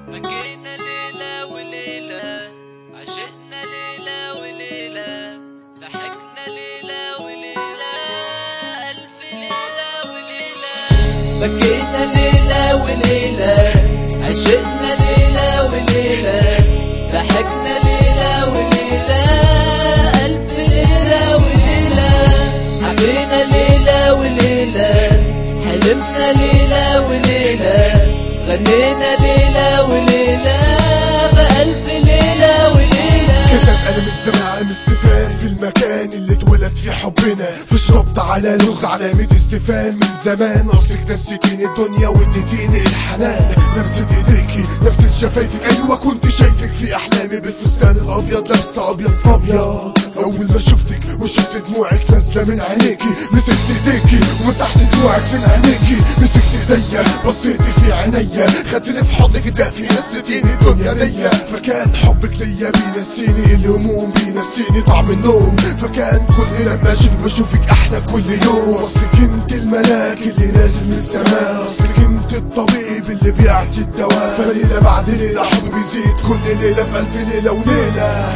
بكينا ليلة وليلة عشقنا ليلة وليلة ضحكنا ليلة وليلة ألف ليلة وليلة بكينا ليلة وليلة عشقنا ليلة وليلة ضحكنا ليلة وليلة ألف ليلة وليلة حبينا ليلة وليلة حلمنا ليلة وليلة غنينا ليلة وليلة بألف ليلة وليلة كتب قلم الزمان استفهام في المكان اللي اتولد فيه حبنا فيش ربط على لغز علامة استفهام من زمان اصلك نسيتيني الدنيا واديتيني الحنان لمسة ايديكي لمسة شفايفك ايوه كنت شايفك في احلامي بالفستان الابيض لابسة ابيض فابيض اول ما شفتك وشفت دموعك نازلة من عينيكي مسكت ايديكي ومسحت دموعك من عينيكي مسكت ايديا بصيتي في عينيا خدتني في حضنك دافي نسيتيني الدنيا ليا فكان حبك ليا بينسيني الهموم بينسيني طعم النوم فكان كل لما اشوفك بشوفك احلى كل يوم اصلك انت الملاك اللي نازل من السماء اصلك انت الطبيب اللي بيعطي الدواء فليلة بعد ليلة حب بيزيد كل ليلة في ألف ليلة وليلة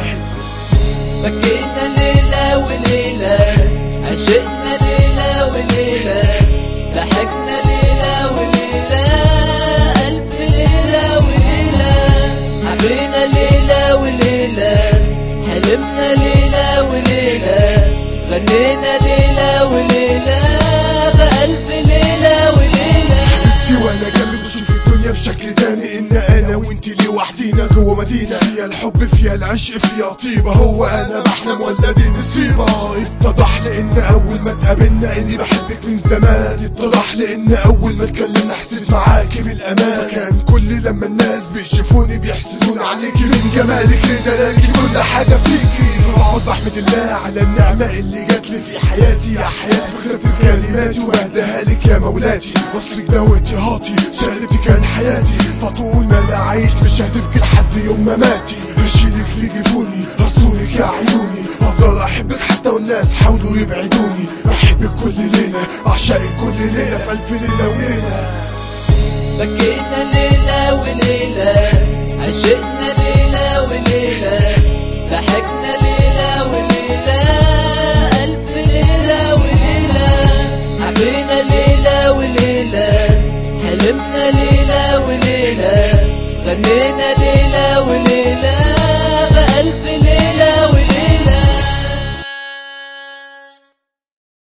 بكينا ليلة وليلة عشقنا ليلة وليلة ضحكنا ليلة وليلة ألف ليلة وليلة حبينا ليلة وليلة حلمنا ليلة وليلة غنينا ليلة وليلة بألف ليلة وليلة انتي وانا جنبك بشوف الدنيا بشكل تاني ان انا وانتي لوحدينا جوه مدينة فيها الحب فيها العشق فيها طيبة هو انا بحلم ولا دي نصيبة اتضح لي ان اول ما اتقابلنا اني بحبك من زمان اتضح لي ان اول ما اتكلمنا حسيت معاكي بالامان كان كل لما الناس بيشوفوني بيحسدون عليكي من جمالك لدلالك كل حاجة فيكي بقعد بحمد الله على النعمة اللي جات لي في حياتي يا حياتي بكتب كلماتي وبهديها لك يا مولاتي وصلك دوتي هاتي شقلبتي كان حياتي فطول ما انا عايش مش هتبكي لحد يوم ما ماتي هشيلك في جفوني هصونك يا عيوني افضل احبك حتى والناس حاولوا يبعدوني بحبك كل ليلة بعشقك كل ليلة في الف ليلة وليلة بكينا ليلة وليلة عشقنا ليلة وليلة ضحكنا ليلة وليلة ألف ليلة وليلة حبينا ليلة